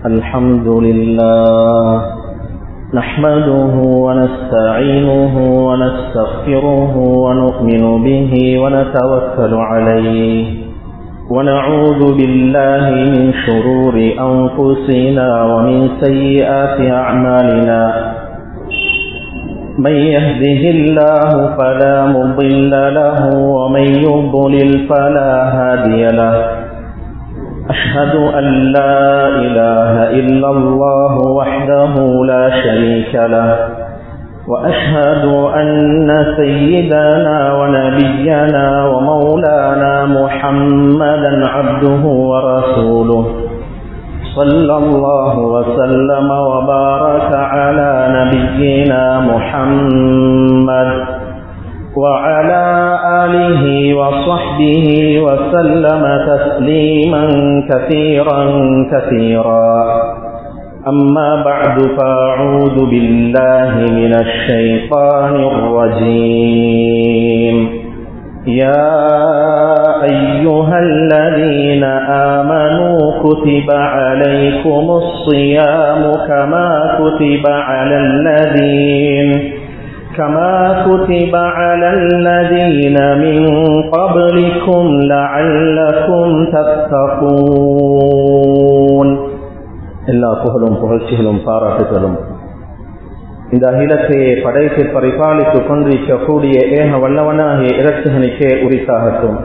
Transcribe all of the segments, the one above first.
الحمد لله نحمده ونستعينه ونستغفره ونؤمن به ونتوكل عليه ونعوذ بالله من شرور أنفسنا ومن سيئات أعمالنا من يهده الله فلا مضل له ومن يضلل فلا هادي له أشهد أن لا إله إلا الله وحده لا شريك له وأشهد أن سيدنا ونبينا ومولانا محمدا عبده ورسوله صلى الله وسلم وبارك على نبينا محمد وعلى آله وصحبه وسلم تسليما كثيرا كثيرا أما بعد فأعوذ بالله من الشيطان الرجيم يا أيها الذين آمنوا كتب عليكم الصيام كما كتب على الذين كما كتب على الذين من قبلكم لعلكم تتقون எல்லா புகழும் புகழ்ச்சிகளும் பாராட்டுகளும் இந்த அகிலத்தை படைத்து பரிபாலித்துக் கொண்டிருக்கக்கூடிய ஏக வல்லவனாகிய இரட்சகனுக்கே உரித்தாகட்டும்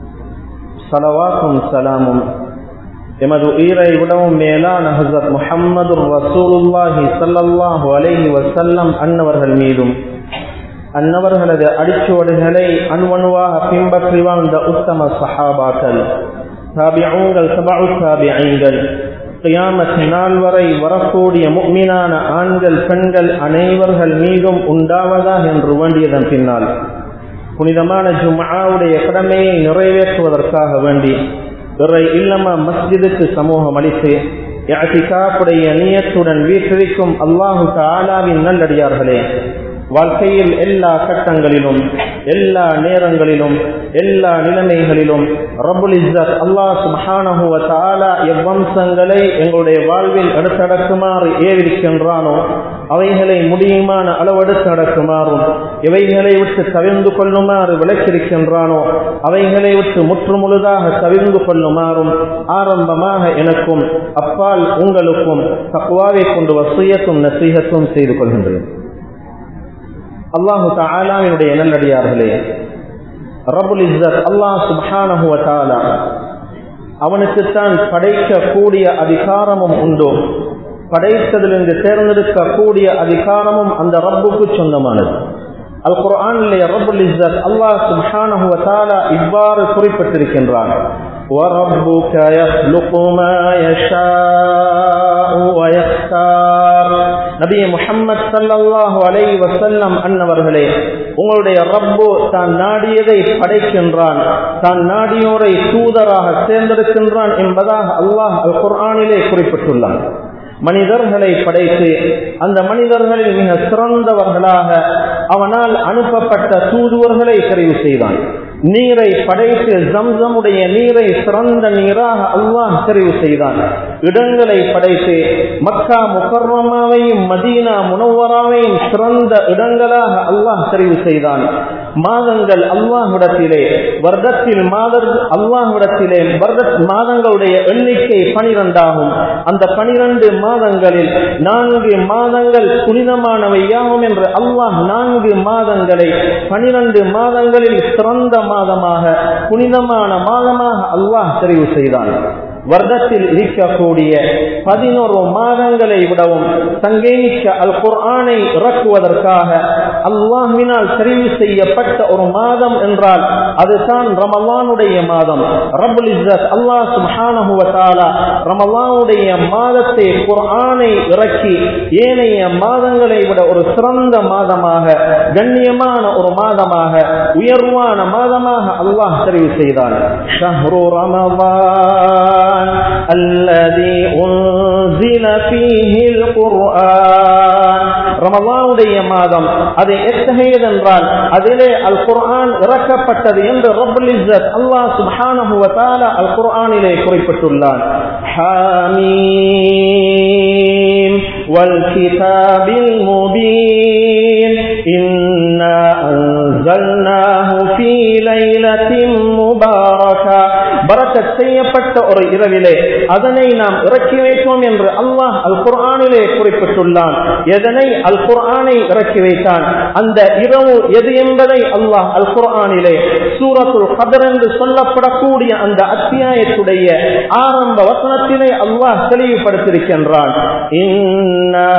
சலவாக்கும் சலாமும் எமது உயிரை விடவும் மேலான ஹசரத் முஹம்மது ரசூலுல்லாஹி சல்லல்லாஹு அலைஹி வசல்லம் அன்னவர்கள் மீதும் அன்னவர்களது அடிச்சுவடுகளை அணுவணுவாக பின்பற்றி வாழ்ந்த உத்தம சஹாபாக்கள் தாபியங்கள் சபாவு தாபியங்கள் கியாமத் நாள் வரை வரக்கூடிய முக்மினான ஆண்கள் பெண்கள் அனைவர்கள் மீதும் உண்டாவதா என்று வேண்டியதன் பின்னால் புனிதமான ஜுமாவுடைய கடமையை நிறைவேற்றுவதற்காக வேண்டி இறை இல்லமா மஸ்ஜிதுக்கு சமூகம் அளித்து யாத்திகாப்புடைய நியத்துடன் வீற்றிருக்கும் அல்லாஹு தாலாவின் நல்லடியார்களே வாழ்க்கையில் எல்லா கட்டங்களிலும் எல்லா நேரங்களிலும் எல்லா நிலைமைகளிலும் ரபுல் இஸ்ஸத் அல்லாஹ் சுபஹானஹுவ தாலா எவ்வம்சங்களை எங்களுடைய வாழ்வில் எடுத்தடக்குமாறு ஏவிருக்கின்றானோ அவைகளை முடியுமான அளவெடுத்து நடக்குமாறும் இவைகளை விட்டு தவிர்ந்து கொள்ளுமாறு விளக்கிருக்கின்றானோ அவைகளை விட்டு முற்றுமுழுதாக தவிர்ந்து கொள்ளுமாறும் ஆரம்பமாக எனக்கும் அப்பால் உங்களுக்கும் தக்குவாவை கொண்டு வசியத்தும் நசீகத்தும் செய்து கொள்கின்றேன் அல்லாஹு தாலாவினுடைய நல்லடியார்களே ரபுல் இஸ்ஸத் அல்லாஹ் சுபஹானஹுவ தாலா அவனுக்குத்தான் படைக்கக்கூடிய அதிகாரமும் உண்டோ படைத்ததிலிருந்து தேர்ந்தெடுக்கக்கூடிய அதிகாரமும் அந்த ரப்புக்கு சொந்தமானது அல் குர்ஆனிலே ரபுல் இஸ்ஸத் அல்லாஹ் சுப்ஹானஹு வ தஆலா இவ்வாறு குறிப்பிட்டிருக்கின்றான் وَرَبُّكَ يَخْلُقُ مَا يَشَاءُ وَيَخْتَارُ நபிய முஹம்மத் ஸல்லல்லாஹு அலைஹி வஸல்லம் அன்னவர்களே உங்களுடைய ரப்பு தான் நாடியதை படைக்கின்றான் தான் நாடியோரை தூதராக தேர்ந்தெடுக்கின்றான் என்பதாக அல்லாஹ் அல் குர்ஆனிலே குறிப்பிட்டுள்ளான் மனிதர்களை படைத்து அந்த மனிதர்களில் மிக சிறந்தவர்களாக அவனால் அனுப்பப்பட்ட தூதுவர்களை தெரிவு செய்தான் நீரை படைத்து ஜம்சமுடைய நீரை சிறந்த நீராக அல்லாஹ் தெரிவு செய்தான் இடங்களை படைத்து மக்கா முகர்வமாவையும் மதீனா முனவராவையும் சிறந்த இடங்களாக அல்லாஹ் தெரிவு செய்தான் மாதங்கள் அல்லாஹ்விடத்திலே வருடத்தில் மாதர் அல்லாஹ்விடத்திலே வருட மாதங்களுடைய எண்ணிக்கை பனிரெண்டாகும் அந்த பனிரெண்டு மாதங்களில் நான்கு மாதங்கள் புனிதமானவையாகும் என்று அல்லாஹ் நான்கு மாதங்களை பனிரெண்டு மாதங்களில் சிறந்த மாதமாக புனிதமான மாதமாக அல்லாஹ் தெரிவு செய்தான் வருடத்தில் இருக்கக்கூடிய பதினோரு மாதங்களை விடவும் சங்கேமிக்க அல் குர்ஆனை இறக்குவதற்காக அல்லாஹ்வினால் தெரிவு செய்யப்பட்ட ஒரு மாதம் என்றால் அதுதான் ரமலானுடைய மாதம் ரபுல் இஸ்ஸத் அல்லாஹ் சுப்ஹானஹு வ தஆலா ரமலானுடைய மாதத்தை குர்ஆனை இறக்கி ஏனைய மாதங்களை விட ஒரு சிறந்த மாதமாக கண்ணியமான ஒரு மாதமாக உயர்வான மாதமாக அல்லாஹ் தெரிவு செய்தான் ஷஹ்ரு ரமலான் الذي أنزل فيه القرآن ரமலானுடைய மாதம் அது எத்தகையதென்றால் அதிலே அல் குர்ஆன் இறக்கப்பட்டது என்று ரப்புல் இஸ்ஸத் அல்லாஹ் சுப்ஹானஹு வ தஆலா அல் குர்ஆனிலே குறிப்பிட்டுள்ளான் ஹாமீம் والكتاب المبين إنا أنزلناه في ليلة مباركة பரக்கத் செய்யப்பட்ட ஒரு இரவிலே அதனை நாம் இறக்கி வைத்தோம் என்று அல்லாஹ் அல் குர்ஆனிலே குறிப்பிட்டுள்ளான் எதனை அல் குர்ஆனை இறக்கி வைத்தான் அந்த இரவு எது என்பதை அல்லாஹ் அல் குர்ஆனிலே சூரத்துல் கதர் என்று சொல்லப்படக்கூடிய அந்த அத்தியாயத்துடைய ஆரம்ப வசனத்திலே அல்லாஹ் தெளிவுபடுத்தியிருக்கின்றான் இன்னா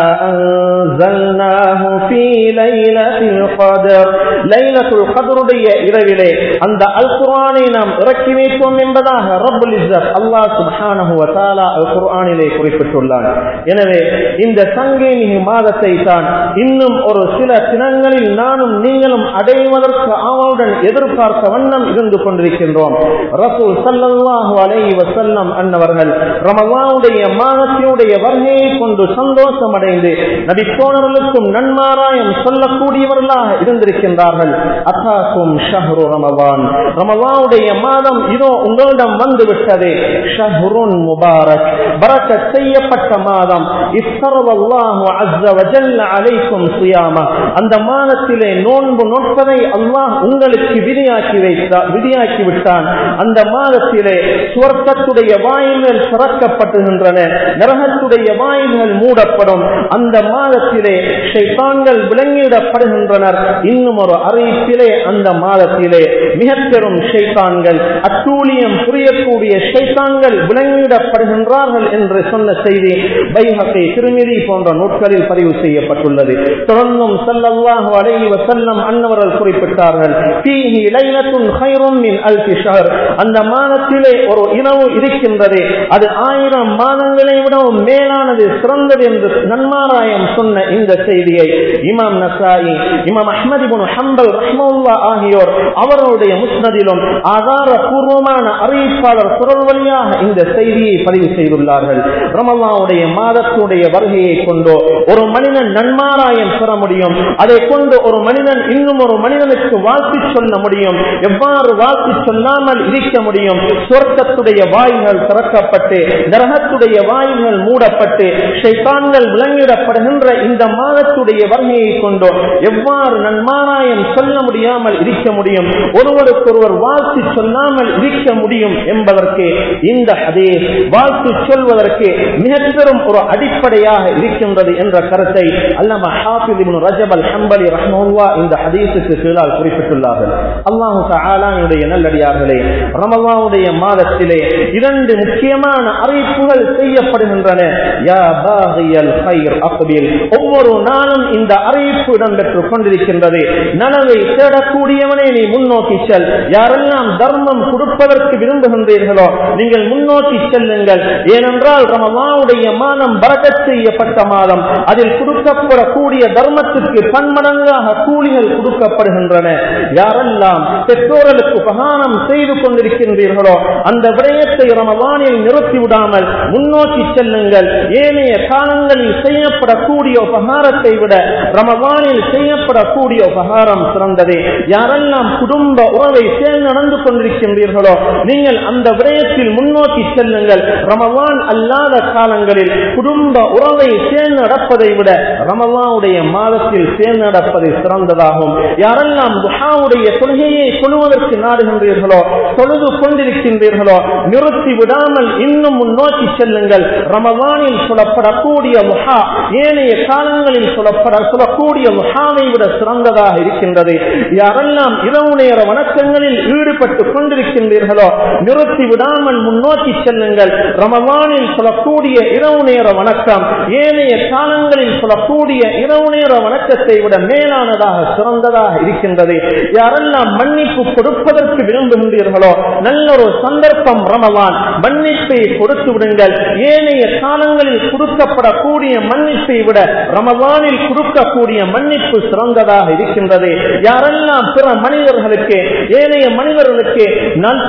அன்ஸல்னாஹு ஃபீ லைலத்தில் கத்ர் லைலத்துல் கத்ருடைய இரவிலே அந்த அல் குர்ஆனை நாம் இறக்கி வைத்தோம் என்பதாக ரப்புல் இஸ்ஸத் அல்லாஹ் சுப்ஹானஹு வ தஆலா அல் குர்ஆனிலே குறிப்பிட்டுள்ளான் எனவே இந்த சங்கேமிகு மாதத்தை தான் இன்னும் ஒரு சில தினங்களில் நானும் நீங்களும் அடைவதற்கு ஆவலுடன் எதிர்பார்த்த வண்ணம் இருந்து கொண்டிருக்கின்றோம் ரசூல் ஸல்லல்லாஹு அலைஹி வஸல்லம் அன்னவர்கள் ரமலானுடைய மாதத்தினுடைய வருகையை கொண்டு சந்தோஷம் அடைந்து நபி தோழர்களுக்கும் நன்மாராயம் சொல்லக்கூடியவர்களாக இருந்திருக்கின்றார்கள் அத்தாக்கும் ஷஹ்ரு ரமலான் ரமலானுடைய மாதம் இதோ உங்களிடம் வந்து விட்டது ஷஹ்ருன் முபாரக் பரக்கத் செய்யப்பட்ட மாதம் இஸ்தரவல்லாஹு அஸ்ஸ வஜல்ல அலைக்கும் சியாமா அந்த மாதத்திலே நோன்பு நோட்பதை அல்லாஹ் உங்களுக்கு விதியாக்கி வைத்தார் விதியாக்கி விட்டான் அந்த மாதத்திலே சுவர்க்கத்துடைய வாயில்கள் திறக்கப்படுகின்றன நரகத்துடைய வாயில்கள் மூடப்படும் அந்த மாதத்திலே ஷைத்தான்கள் விளங்கிடப்படுகின்றனர் இன்னும் ஒரு அறிவிப்பிலே அந்த மாதத்திலே மிக பெரும் ஷைத்தான்கள் அட்டூழியம் புரியக்கூடிய ஷைத்தான்கள் விளங்கிடப்படுகின்றார்கள் என்று சொன்ன செய்தி பைஹத்தை திருமிதி போன்ற நூட்களில் பதிவு செய்யப்பட்டுள்ளது தொடர்ந்தும் சல்லல்லாஹு அலைஹி வஸல்லம் அன்னவர்கள் குறிப்பிட்டார்கள் ஃபீஹி லைலத்துன் கைரும் மின் அல்ஃபி ஷஹர் அந்த மாதத்திலே ஒரு இரவு இருக்கின்றது அது ஆயிரம் மாதங்களை விடவும் மேலானது சிறந்தது என்று நன்மாராயம் சொன்ன இந்த செய்தியை இமாம் நசாயி இமாம் அஹ்மது இப்னு ஹம்பல் ரஹ்மவுல்லா ஆகியோர் அவர்களுடைய முஸ்னதிலும் ஆதாரபூர்வமான அறிவிப்பாளர் குரல் வழியாக இந்த செய்தியை பதிவு செய்துள்ளார்கள் ரமலாவுடைய மாதத்துடைய வருகையை கொண்டோ ஒரு மனிதன் நன்மாராயம் பெற முடியும் அதை கொண்டு ஒரு மனிதன் இன்னும் ஒரு மனிதனுக்கு வாழ்த்து சொல்ல முடியும் எவ்வாறு வாழ்த்து சொல்லாமல் இருக்க முடியும் சொர்க்கத்துடைய வாய்கள் திறக்கப்பட்டு நரகத்துடைய வாய்கள் மூடப்பட்டு ஷைத்தான்கள் விளங்கிடப்படுகின்ற இந்த மாதத்துடைய வருகையை கொண்டோ எவ்வாறு நன்மாராயம் சொல்ல முடியாமல் இருக்க முடியும் ஒருவருக்கொருவர் வாழ்த்து சொல்லாமல் இருக்க முடியும் என்பதற்கு இந்த ஹதீஸ் வாழ்த்து சொல்வதற்கு மிக பெரும் ஒரு அடிப்படையாக இருக்கின்றது என்ற கருத்தை அல்லமா ஹாஃபிஸ் இப்னு ரஜப் அல் ஹம்பலி ரஹ்மஹுல்லா இந்த ஹதீஸுக்கு கீழால் குறிப்பிட்டுள்ளார்கள் அல்லாஹு தஆலாவுடைய நல்லடியார்களே ரமலானுடைய மாதத்திலே இரண்டு முக்கியமான அறிவிப்புகள் செய்யப்படுகின்றன யா பாகியல் கைர் அக்பில் ஒவ்வொரு நாளும் இந்த அறிவிப்பு இடம்பெற்றுக் கொண்டிருக்கின்றது நனவை தேடக்கூடியவனே நீ முன்னோக்கி செல் யாரெல்லாம் தர்மம் கொடுப்பதற்கு விரும்புகின்றீர்களோ நீங்கள் முன்னோக்கி செல்லுங்கள் ஏனென்றால் ரமலானுடைய மாதம் பரகத் செய்யப்பட்ட மாதம் அதில் கொடுக்கப்படக்கூடிய தர்மத்திற்கு பன்மடங்காக கூலிகள் கொடுக்கப்படுகின்றன யாரெல்லாம் பெற்றோர்களுக்கு உபகாரம் செய்து கொண்டிருக்கின்றீர்களோ அந்த விடயத்தை ரமலானில் நிறுத்தி விடாமல் முன்னோக்கி செல்லுங்கள் ஏனைய காலங்களில் செய்யப்படக்கூடிய உபகாரத்தை விட ரமலானில் செய்யப்படக்கூடிய உபகாரம் சிறந்தது யாரெல்லாம் குடும்ப உறவை சேர்ந்து நடந்து கொண்டிருக்கின்றீர்களோ நீங்கள் அந்த விடயத்தில் முன்னோக்கி செல்லுங்கள் ரமலான் அல்லாத காலங்களில் குடும்ப உறவை சேர்ந்து நடப்பதை விட ரமலானுடைய மாதத்தில் சேர்ந்து நடப்பது சிறந்ததாகும் யாரெல்லாம் துஹாவுடைய தொழுகையை கொள்வதற்கு நாடுகின்றீர்களோ தொழுது கொண்டிருக்கின்றீர்களோ நிறுத்தி விடாமல் இன்னும் முன்னோக்கி செல்லுங்கள் ரமலானில் சொல்லப்படக்கூடிய முஹா ஏனைய காலங்களில் சொல்லப்பட சொல்லக்கூடிய முஹாவை விட சிறந்ததாக இருக்கின்றது யாரெல்லாம் இரவு நேர வணக்கங்களில் ஈடுபட்டு கொண்டிருக்கின்றீர்களோ நிறுத்தி விடாமல் முன்னோக்கி செல்லுங்கள் ரமலானில் சொல்லக்கூடிய இரவு நேர வணக்கம் ஏனைய காலங்களில் சொல்லக்கூடிய இரவு நேர வணக்கத்தை விட மேலானதாக சிறந்ததாக இருக்கின்றது யாரெல்லாம் மன்னிப்பு கொடுப்பதற்கு விரும்புகின்றீர்களோ நல்ல ஒரு சந்தர்ப்பம் ரமலான் மன்னிப்பை கொடுத்து விடுங்கள் ஏனைய காலங்களில் கொடுக்கப்படக்கூடிய மன்னிப்பை விட ரமலானில் கொடுக்கக்கூடிய மன்னிப்பு சிறந்ததாக இருக்கின்றது யாரெல்லாம் பிற மனிதர்களுக்கு ஏனைய மனிதர்களுக்கு நல் பலன்களை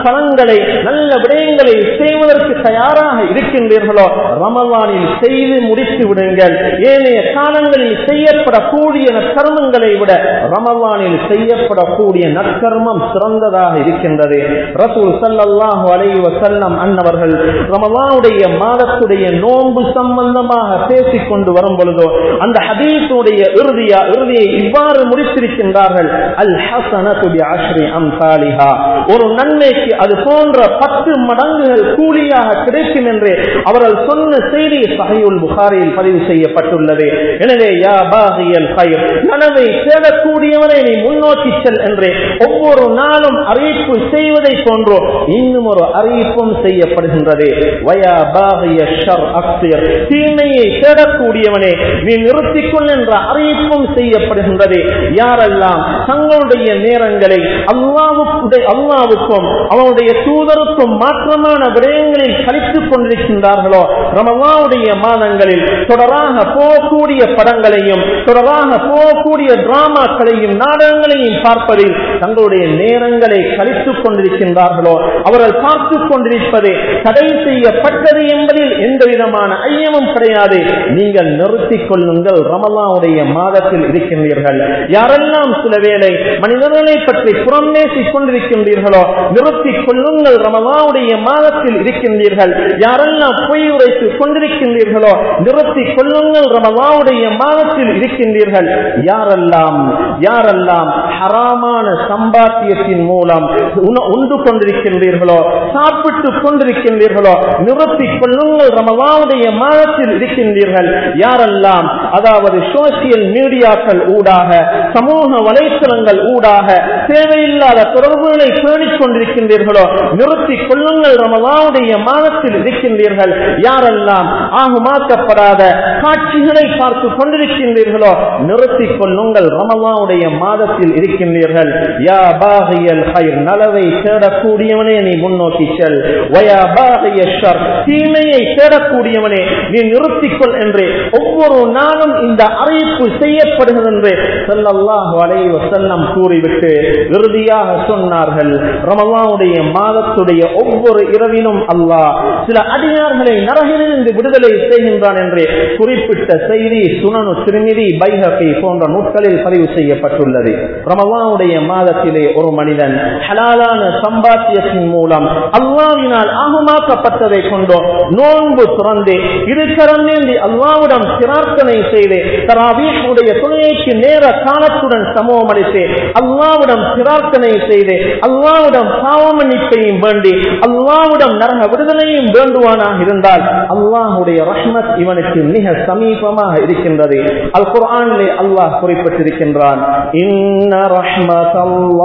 அமல்களை நல்ல விடயங்களை செய்வதற்கு தயாராக இருக்கின்றீர்களோ ரமலானில் செய்து முடித்து விடுங்கள் ஏனைய காலங்களில் செய்யப்படக்கூடிய நற்கர்மங்களை விட ரமலானில் செய்யப்படக்கூடிய நற்கர்மம் சிறந்ததாக இருக்கின்றது ரசூல் சல்லல்லாஹு அலைஹி வஸல்லம் அன்னவர்கள் ரமலானுடைய மாதத்துடைய நோன்பு சம்பந்தமாக பேசிக் கொண்டு வரும் பொழுதோ அந்த ஹதீஸுடைய இறுதியா இறுதியை இவ்வாறு முடித்திருக்கின்றார்கள் அல் ஹசனத்து பி அஷ்ரி அம்சாலிஹா ஒரு நன்மைக்கு அது போன்ற பத்து மடங்குகள் கூலியாக கிடைக்கும் என்று அவர்கள் சொன்ன செய்தி சஹீஹுல் புகாரியில் பதிவு செய்யப்பட்டுள்ளது எனவே யா பாகியல் கயிர் நனவை தேடக்கூடியவனை நீ முன்னோக்கி செல் என்று ஒவ்வொரு நாளும் அறிவிப்பு செய்வதை போன்றோ இன்னும் ஒரு அறிவிப்பும் செய்யப்படுகின்றது வயா பாகிய ஷர் அக்சியர் தீமையை தேடக்கூடியவனே நீ நிறுத்திக் கொள் என்ற அறிவிப்பும் செய்யப்படுகின்றது யாரெல்லாம் தங்களுடைய நேரங்களை அல்லாவுடைய அல்லாவுக்கும் அவனுடைய தூதருக்கும் மாற்றமான விடயங்களில் கழித்துக் கொண்டிருக்கின்றார்களோ ரமலாவுடைய மாதங்களில் தொடராக போகக்கூடிய படங்களையும் தொடராக போகக்கூடிய டிராமாக்களையும் நாடகங்களையும் பார்ப்பதில் தங்களுடைய நேரங்களை கழித்துக் கொண்டிருக்கின்றார்களோ அவர்கள் பார்த்துக் கொண்டிருப்பது தடை செய்யப்பட்டது என்பதில் எந்த விதமான ஐயமும் கிடையாது நீங்கள் நிறுத்திக் கொள்ளுங்கள் ரமலாவுடைய மாதத்தில் இருக்கின்றீர்கள் யாரெல்லாம் சில வேளை மனிதர்களை பற்றி புறமேசிக் கொண்டிருக்கின்றீர்களோ நிறுத்திக் கொள்ளுங்கள் ரமலாவுடைய மாதத்தில் இருக்கின்றீர்கள் யாரெல்லாம் பொய் உரைத்துக் கொண்டிருக்கின்றீர்களோ நிறுத்திக் கொள்ளுங்கள் ரமலாவுடைய மாதத்தில் இருக்கின்றீர்கள் யாரெல்லாம் யாரெல்லாம் ஹராமான சம்பாத்தியத்தின் மூலம் உண- உண்டு கொண்டிருக்கின்றீர்களோ சாப்பிட்டுக் கொண்டிருக்கின்றீர்களோ நிறுத்திக் கொள்ளுங்கள் ரமலாவுடைய மாதத்தில் இருக்கின்றீர்கள் யாரெல்லாம் அதாவது சோசியல் மீடியாக்கள் ஊடாக சமூக வலைத்தளங்கள் ஊடாக தேவையில்லாத தொடர்புகளை பேணிக் கொண்டிருக்கின்றீர்களோ நிறுத்திக் கொள்ளுங்கள் ரமலாவுடைய மாதத்தில் இருக்கின்றீர்கள் யாரெல்லாம் ஆகுமாக்கப்படாத காட்சிகளை பார்த்து கொண்டிருக்கின்றீர்களோ நிறுத்திக் கொள்ளுங்கள் ரமலாவுடைய மாதத்தில் இருக்கின்றீர்கள் யா பாகியல் ஹைர் நலவை தேடக்கூடியவனே நீ முன்னோக்கி செல் வயா பாகிய ஷர் தீமையை தேடக்கூடியவனே நீ நிறுத்திக்கொள் என்று ஒவ்வொரு நாளும் இந்த அறிவிப்பு செய்யப்படுகிறது என்று ஸல்லல்லாஹு அலைஹி வஸல்லம் கூறிவிட்டு இறுதியாக சொன்னார்கள் ரமலானுடைய மாதத்துடைய ஒவ்வொரு இரவிலும் அல்லாஹ் சில அடியார்களை நரகிலிருந்து விடுதலை செய்கின்றான் என்று குறிப்பிட்ட செய்தி சுனனு திருமிதி பைஹகி போன்ற நூட்களில் பதிவு செய்யப்பட்டுள்ளது ரமலானுடைய மாதத்திலே ஒரு மனிதன் ஹலாலான சம்பாத்தியத்தின் மூலம் அல்லாவினால் ஆகுமாக்கப்பட்டதை கொண்டோ நோன்பு துறந்து இருக்கிறேந்தி அல்லாவிடம் பிரார்த்தனை செய்து தராவீஹுடைய தொழுகைக்கு நேர காலத்துடன் சமூகம் அளித்து அல்லாவிடம் பிரார்த்தனை செய்து அல்லாவிடம் பாவ மன்னிப்பையும் வேண்டி அல்லாவிடம் நரக விடுதலையும் வேண்டுவானாக இருந்தால் அல்லாஹுடைய ரஹ்மத் இவனுக்கு மிக சமீபமாக இருக்கின்றது அல் குர்ஆனிலே அல்லாஹ் குறிப்பிட்டிருக்கின்றான் இன்ன ரஹ்மத்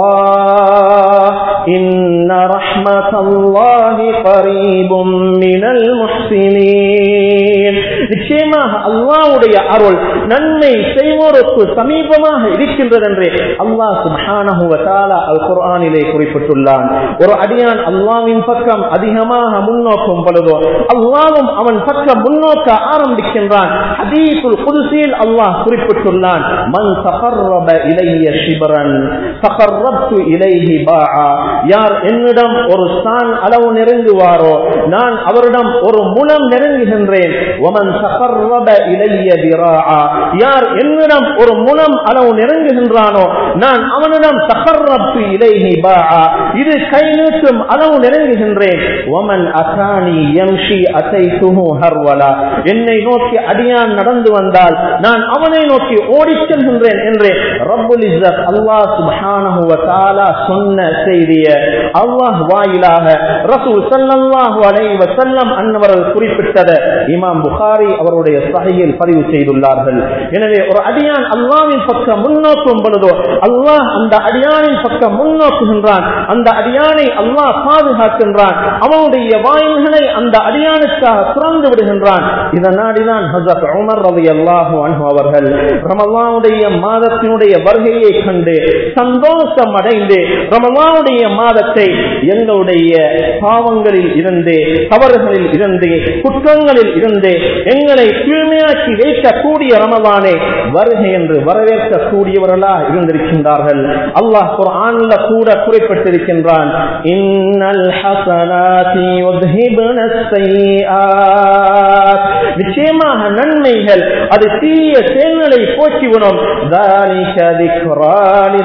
அல்லாஹ் இன்ன ரஹ்மத் அல்லாஹி கரீபும் மினல் முஹ்சினீன் நிச்சயமாக அல்லாஹ்வுடைய அருள் நன்மை செய்வோருக்கு சமீபமாக இருக்கின்றது என்று அல்லாஹ் சுப்ஹானஹு வ தஆலா அல் குர்ஆனிலே குறிப்பிட்டுள்ளான் ஒரு அடியான் அல்லாஹ்வின் பக்கம் அதிகமாக முன்னோக்கும் பொழுதோ அல்லாஹ்வும் அவன் பக்கம் முன்னோக்க ஆரம்பிக்கின்றான் ஹதீஸுல் குதுஸில் அல்லாஹ் குறிப்பிட்டுள்ளான் மன் தகர்ரப இலைய ஷிபரன் தகர்ரப்து இலைஹி பாஆ யார் என்னிடம் ஒரு சான் அளவு நெருங்குவாரோ நான் அவரிடம் ஒரு முலம் நெருங்குகின்றேன் ஒமன் தகர்ரப இலைய திராஆ யார் என்னிடம் ஒரு முலம் அளவு நெருங்குகின்றானோ நான் அவனிடம் தகர்ரப்து இலைஹி பாஆ இது கை நீட்டும் அளவு நெருங்குகின்றேன் ஒமன் அசானி யம்ஷி அசைத்துஹு ஹர்வலா என்னை நோக்கி அடியான் நடந்து வந்தால் நான் அவனை நோக்கி ஓடிச் செல்கின்றேன் என்று ரப்புல் இஸ்ஸத் அல்லாஹ் சுப்ஹானஹு வ தஆலா சொன்ன செய்திய அல்லாஹ் வாயிலாக ரசூல் ஸல்லல்லாஹு அலைஹி வஸல்லம் அன்னவர்கள் குறிப்பிட்டத இமாம் புகாரி அவருடைய சஹீஹில் பதிவு செய்துள்ளார்கள் எனவே ஒரு அடியான் அல்லாஹ்வின் பக்கம் முன்னோக்கும் பொழுதோ அல்லாஹ் அந்த அடியானின் பக்கம் முன்னோக்குகின்றான் அந்த அடியானை அல்லாஹ் பாதுகாக்கின்றான் அவனுடைய வாயில்களை அந்த அடியானுக்காக திறந்து விடுகின்றான் இதனாடிதான் ஹசரத் உமர் ரலியல்லாஹு அன்ஹு அவர்கள் ரமலானுடைய மாதத்தினுடைய வருகையை கண்டு சந்தோஷம் அடைந்து ரமலானுடைய மாதத்தை எங்களுடைய பாவங்களில் இருந்து தவறுகளில் இருந்து குற்றங்களில் இருந்து எங்களை தூய்மையாக்கி வைக்கக்கூடிய ரமதானே வருகை என்று வரவேற்கக்கூடியவர்களா இருந்திருக்கின்றார்கள் அல்லாஹ் குர்ஆன்ல கூட குறிப்பிட்டிருக்கின்றான் இன்னல் ஹஸனாதி யுத்ஹிபுன ஸய்யிஆத் நிச்சயமாக நன்மைகள் அது தீய செயல்களை போக்கிவிடும் ذَلِكَ ذِكْرَى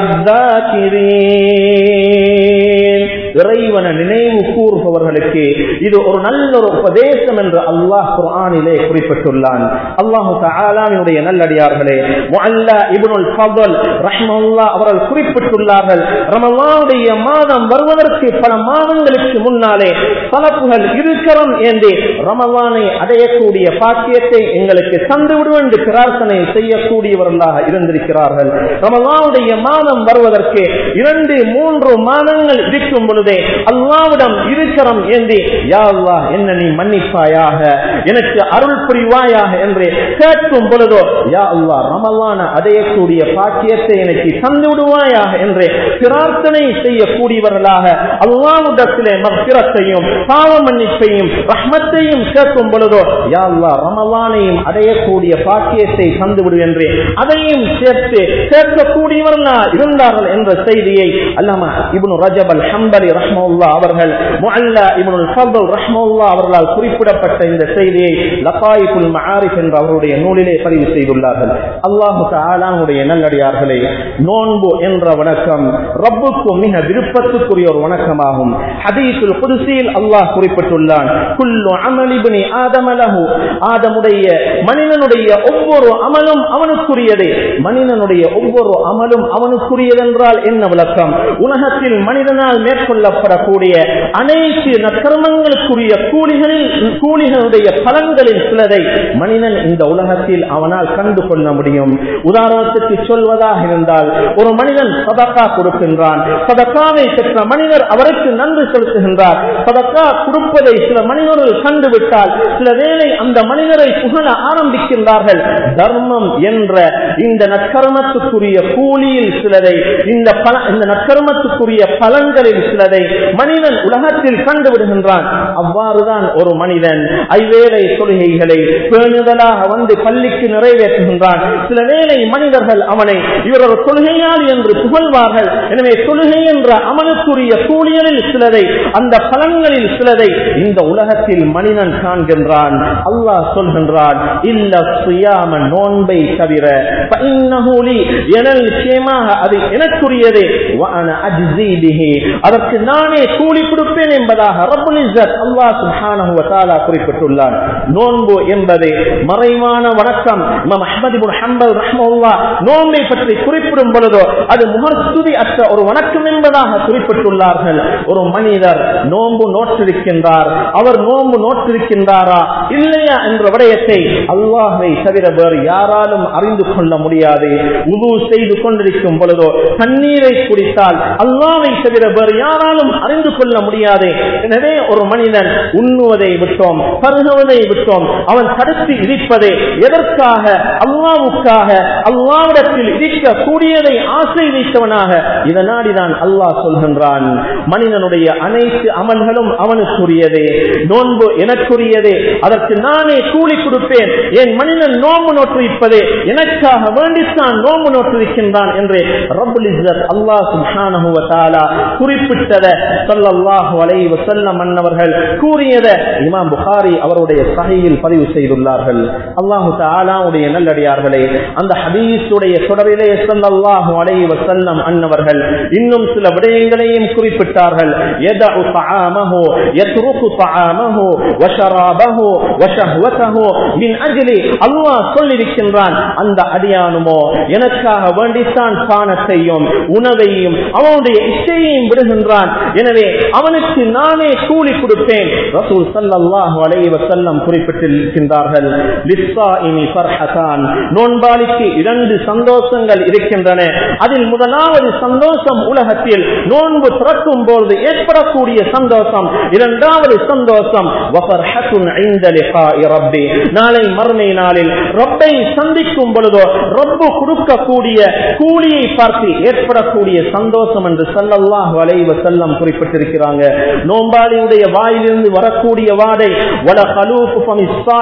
لِلذَّاكِرِينَ இறைவன நினைவு கூறுபவர்களுக்கு இது ஒரு நல்ல ஒரு உபதேசம் என்று அல்லாஹ் குர்ஆனிலே குறிப்பிட்டுள்ளான் அல்லாஹு தஆலாவினுடைய நல்லடியார்களே முஅல்லா இப்னுல் ஃபضல் ரஹ்மத்துல்லாஹ் அவர்கள் குறிப்பிட்டுள்ளார்கள் ரமலானுடைய மாதம் வருவதற்கு பல மாதங்களுக்கு முன்னாலே பலப்புகள் இருக்கரம் ஏந்தி ரமலானை அடையக்கூடிய பாக்கியத்தை எங்களுக்கு தந்து விடும் என்று பிரார்த்தனை செய்யக்கூடியவர்களாக இருந்திருக்கிறார்கள் ரமலானுடைய மாதம் வருவதற்கு இரண்டு மூன்று மாதங்கள் இருக்கும் பொழுதே அல்லாவிடம் இருக்கரம் ஏந்தி யா அல்லாஹ் என்ன நீ மன்னிப்பாயாக எனக்கு அருள் புரிவாயாக என்று கேட்கும் பொழுதோ யா அல்லாஹ் ரமலான அடையக்கூடிய பாக்கியத்தை எனக்கு தந்து விடுவாயாக என்று பிரார்த்தனை செய்யக்கூடியவர்களாக அல்லாவிடத்திலே மக்கிரத்தையும் பாவ மன்னிப்பையும் ரஹ்மத்தையும் கேட்கும் பொழுதோ யா அல்லாஹ் ரமலானையும் அடையக்கூடிய பாக்கியத்தை தந்து விடு என்று அதையும் சேர்த்து கேட்கக்கூடியவர்களா இருந்தார்கள் என்ற செய்தியை அல்லாமா இப்னு ரஜப் அல் ஹம்பலி ரஹ்மவுல்லா அவர்கள் முஅல்லா இப்னுல் ஃபضல் ரஹ்மவுல்லா அவர்களால் குறிப்பிடப்பட்ட இந்த செய்தியை லகாயிபுல் மஆரிஃப் என்ற அவருடைய நூலிலே பதிவு செய்துள்ளார்கள் அல்லாஹு தஆலாவுடைய நல்லடியார்களே நோன்பு என்ற வணக்கம் ரப்புக்கு மிக விருப்பத்துக்குரிய ஒரு வணக்கமாகும் ஹதீஸுல் குதுசியில் அல்லாஹ் குறிப்பிட்டுள்ளான் குல்லு அமலி இப்னி ஆதம லஹு ஆதமுடைய மனிதனுடைய ஒவ்வொரு அமலும் அவனுக்குரியதே மனிதனுடைய ஒவ்வொரு அமலும் அவனுக்குரியதென்றால் என்ன விளக்கம் உலகத்தில் மனிதனால் மேற்கொள்ளப்படக்கூடிய அனைத்து நற்கர்மங்களுக்குரிய கூலிகளில் கூலிகளுடைய பலன்களில் சிலதை மனிதன் இந்த உலகத்தில் அவனால் கண்டு கொள்ள முடியும் உதாரணத்துக்கு சொல்வதாக இருந்தால் ஒரு மனிதன் சதக்கா கொடுக்கின்றான் சதக்காவை பெற்ற மனிதர் அவருக்கு நன்றி செலுத்துகின்றார் சதக்கா கொடுப்பதை சில மனிதர்கள் கண்டுவிட்டால் சில வேளை அந்த மனிதரை புகழ ஆரம்பிக்கின்றார்கள் தர்மம் என்ற இந்த நற்கர்மத்துக்குரிய கூலியில் சிலதை இந்த பல இந்த நற்கர்மத்துக்குரிய பலன்களில் சிலதை மனிதன் உலகத்தில் கண்டுவிடுகின்றான் அவ்வாறுதான் ஒரு மனிதன் ஐவேளை தொழுகைகளை பேணுதலாக வந்து பள்ளிக்கு நிறைவேற்றுகின்றான் சில வேளை மனிதர்கள் அவனை இவர் ஒரு தொழுகையாளி என்று புகழ்வார்கள் எனவே தொழுகை என்ற அமலுக்குரிய கூலியலில் சிலதை அந்த பலன்களில் சிலதை இந்த உலகத்தில் மனிதன் காண்கின்றான் அல்லாஹ் சொல்கின்றான் இல்ல சுயாம நோன்பை தவிர ஃபஇன்னஹு எனல் நிச்சயமாக அது எனக்குரியதே வஅன அஜ்ஸி பிஹி அதற்கு நானே கூலி கொடுப்பேன் என்பதாக ரப்புல் இஸ்ஸத் அல்லாஹ் சுப்ஹானஹு வ தஆலா குறிப்பிட்டுள்ளார் நோன்பு என்பது மறைவான வணக்கம் இமாம் அஹ்மத் இப்னு ஹம்பல் ரஹ்மத்துல்லாஹ் நோன்பை பற்றி குறிப்பிடும் பொழுதோ அது முகஸ்துதி அற்ற ஒரு வணக்கம் என்பதாக குறிப்பிட்டுள்ளார்கள் ஒரு மனிதர் நோன்பு நோற்றிருக்கின்றார் அவர் நோன்பு நோற்றிருக்கின்றாரா இல்லையா என்ற விடயத்தை அல்லாஹை தவிர வேறு யாராலும் அறிந்து கொள்ள முடியாது உது செய்து கொண்டிருக்கும் பொழுதோ தண்ணீரை குடித்தால் அல்லாவை தவிர வேறு யாராலும் அறிந்து கொள்ள முடியாது எனவே ஒரு மனிதன் உண்ணுவதை விட்டோம் பருகுவதை விட்டோம் அவன் தடுத்து இடிப்பதை எதற்காக அல்லாவுக்காக அல்லாவிடத்தில் இடிக்க கூடியதை ஆசை வைத்தவனாக இதனாடிதான் அல்லாஹ் சொல்கின்றான் மனிதனுடைய அனைத்து அமல்களும் அவனுக்குரியதே நோன்பு எனக்குரியதே அதற்கு நானே கூலி கொடுப்பேன் என் மனிதன் நோன்பு நோற்றிருப்பதே எனக்காக வேண்டித்தான் நோன்பு நோற்றிருக்கின்றான் என்று ரப்புல் இஸ்ஸத் அல்லாஹ் சுப்ஹானஹு வ தஆலா குறிப்பிட்டத ஸல்லல்லாஹு அலைஹி வஸல்லம் அன்னவர்கள் கூறியத இமாம் புகாரி அவருடைய சஹீஹில் பதிவு செய்துள்ளார்கள் அல்லாஹு தஆலாவுடைய நல்லடியார்களே அந்த ஹதீஸுடைய தொடரிலே ஸல்லல்லாஹு அலைஹி வஸல்லம் அன்னவர்கள் இன்னும் சில விடயங்களையும் குறிப்பிட்டார்கள் யதஉ தஆமஹு யத்ருகு தஆமஹு வ ஷராபஹு வ ஷஹ்வதஹு மின் அஜ்லி அல்லாஹ் சொல்லிருக்கின்றான் அந்த அடியானுமோ எனக்காக வேண்டித்தான் பானத்தையும் உணவையும் அவனுடைய இச்சையையும் விடுகின்றான் எனவே அவனுக்கு நானே கூலி கொடுப்பேன் ரசூல் ஸல்லல்லாஹு அலைஹி வஸல்லம் குறிப்பிட்டிருக்கின்றார்கள் லிஸ்ஸாயிமி ஃபர்ஹதான் நோன்பாளிக்கு இரண்டு சந்தோஷங்கள் இருக்கின்றன அதில் முதலாவது சந்தோஷம் உலகத்தில் நோன்பு திறக்கும் பொழுது ஏற்படக்கூடிய சந்தோஷம் இரண்டாவது சந்தோஷம் வஃபர்ஹத்துன் இன்த லிகாஇ ரப்பி நாளை மறுமை நாளில் ரப்பை சந்திக்கும் பொழுதோ ரப்பு கொடுக்கக்கூடிய கூலியை பார்த்து ஏற்படக்கூடிய சந்தோஷம் என்று ஸல்லல்லாஹு அலைஹி வஸல்லம் குறிப்பிட்டிருக்கிறாங்க நோன்பாளியுடைய வாயிலிருந்து வரக்கூடிய வாடை வல கலூஃபு ஃபமிஸ்ஸா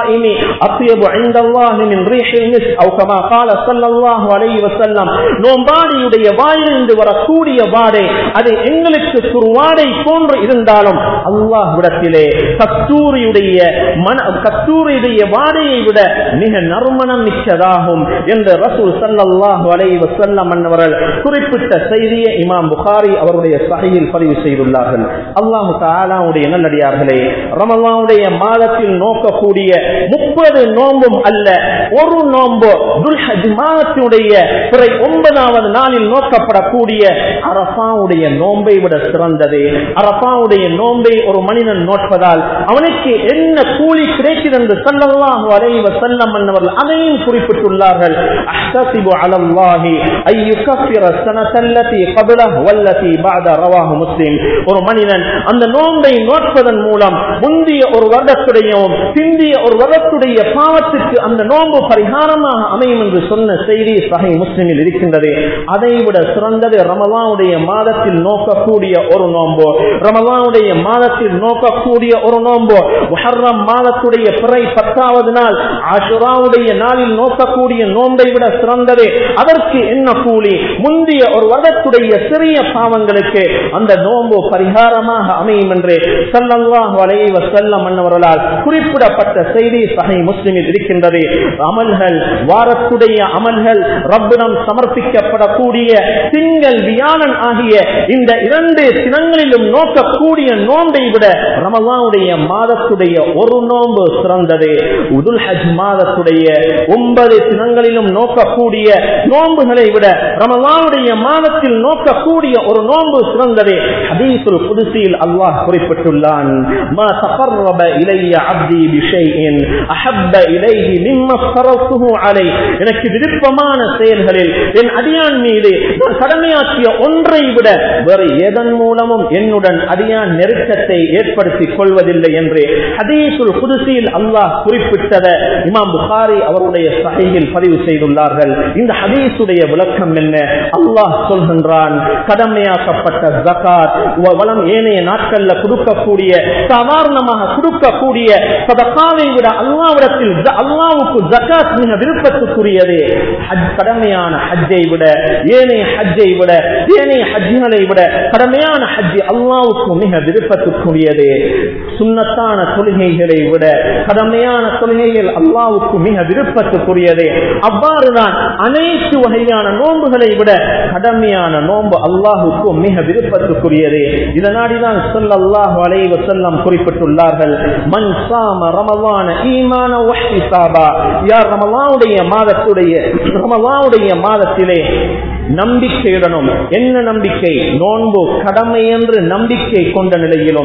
الصائم أطيب عند الله من ريح المسك أو كما قال صلى الله عليه وسلم நோம்பாடியுடைய வாயிலிருந்து வரக்கூடிய வாடை அது எங்களுக்கு குருவாடை போன்று இருந்தாலும் அல்லாஹ் விடத்திலே கஸ்தூரியுடைய மன கஸ்தூரியுடைய வாடையை விட மிக நறுமணம் மிக்கதாகும் என்று ரசூல் சல்லல்லாஹு அலைஹி வஸல்லம் அன்னவர்கள் குறிப்பிட்ட செய்தியை இமாம் புகாரி அவருடைய சஹீஹில் பதிவு செய்துள்ளார்கள் அல்லாஹு தஆலாவுடைய நல்லடியார்களே ரமலானுடைய மாதத்தில் நோக்கக்கூடிய முப்பது நோன்பும் அல்ல ஒரு நோன்பு துல்ஹஜ் மாதத்தினுடைய பிறை ஒன்பதாவது நாளில் நோக்கப்படக்கூடிய அரபாவுடைய நோன்பை விட சிறந்தது அரபாவுடைய நோன்பை ஒரு மனிதன் நோட்பதால் அவனுக்கு என்ன கூலி கிடைக்கிறது என்று சல்லல்லாஹு அலைஹி வஸல்லம் அன்னவர்கள் அதையும் குறிப்பிட்டுள்ளார்கள் அஹ்தசிபு அலல்லாஹி ஐ யுகஃபிர ஸனத்தல்லதி قبله والتي بعد رواه முஸ்லிம் ஒரு மனிதன் அந்த நோன்பை நோட்பதன் மூலம் முந்திய ஒரு வருடத்துடையும் பிந்திய ஒரு வருடத்துடைய பாவத்துக்கு அந்த நோன்பு பரிகாரமாக அமையும் என்று சொன்ன செய்தி சகை முஸ்லிமில் இருக்கின்றது அதை விட சிறந்தது ரமலானுடைய மாதத்தில் நோக்கக்கூடிய ஒரு நோன்பு ரமலானுடைய மாதத்தில் நோக்கக்கூடிய ஒரு நோன்பு முஹர்ரம் மாதத்துடைய பிறை பத்தாவது நாள் ஆஷுராவுடைய நாளில் நோக்கக்கூடிய நோன்பை விட சிறந்தது அதற்கு என்ன கூலி முந்திய ஒரு வருடத்துடைய சிறிய பாவங்களுக்கு அந்த நோன்பு பரிகாரமாக அமையும் என்று சல்லல்லாஹு அலைஹி வஸல்லம் அன்னவர்களால் குறிப்பிடப்பட்ட செய்தி சஹை முஸ்லிமில் இருக்கின்றது அமல்கள் வாரத்துடைய அமல்கள் ரப்பிடம் சமர்ப்பிக்கப்படக்கூடிய திங்கள் வியாழன் ஆகிய இந்த இரண்டு தினங்களிலும் நோக்கக்கூடிய நோன்பை விட ரமலானுடைய மாதத்துடைய ஒரு நோன்பு சிறந்தது உதுல் ஹஜ் மாதத்துடைய ஒன்பது தினங்களிலும் நோக்கக்கூடிய நோன்புகளை விட ரமலானுடைய மாதத்தில் நோக்கக்கூடிய ஒரு நோன்பு சிறந்தது ஹதீசுல் குதுசியில் அல்லாஹ் குறிப்பிட்டுள்ளான் மா தகர்ரப இலைய அப்தி பிஷைஇன் அஹப்ப இலைஹி மிம்ம ஃபரத்துஹு அலை எனக்கு விருப்பமான செயல்களில் என் அடியான் மீது நான் கடமையாற்றிய ஒன்றை விட வேறு எதன் மூலமும் என்னுடன் அடியான் நெருக்கத்தை ஏற்படுத்திக் கொள்வதில்லை என்று ஹதீசுல் குதுசியில் அல்லாஹ் குறிப்பிட்டத இமாம் புகாரி அவருடைய சகையில் பதிவு செய்துள்ளார்கள் இந்த ஹதீசுடைய விளக்கம் என்ன அல்லாஹ் சொல்கின்றான் கடமையாக்கப்பட்ட ஜகாத் வளம் ஏனைய நாட்கள்ல கொடுக்கக்கூடிய சாதாரணமாக கொடுக்கக்கூடிய சதகாவை விட அல்லாவிடத்தில் அல்லாவுக்கு ஜகாத் மிக விருப்பத்துக்குரியது ஹஜ் கடமையான ஹஜ்ஜை விட ஏனைய ஹஜ்ஜை விட ஏனைய ஹஜ்ஜுகளை விட கடமையான ஹஜ் அல்லாவுக்கு மிக விருப்பத்துக்குரியது சுண்ணத்தான தொழுகைகளை விட கடமையான தொழுகைகள் அல்லாவுக்கு மிக விருப்பத்துக்குரியது அவ்வாறுதான் அனைத்து வகையான நோன்புகளை விட கடமையான நோன்பு அல்லாஹுக்கு மிக விருப்பத்துக்குரியது இதனாடிதான் சொல்லல்லாஹு அலைஹி வஸல்லம் குறிப்பிட்டுள்ளார்கள் மன் சாம ரமலான ஈமான வஹ்திசாபா யார் ரமலானுடைய மாதத்துடைய ரமலானுடைய மாதத்திலே நம்பிக்கையுடனும் என்ன நம்பிக்கை நோன்பு கடமை என்று நம்பிக்கை கொண்ட நிலையிலும்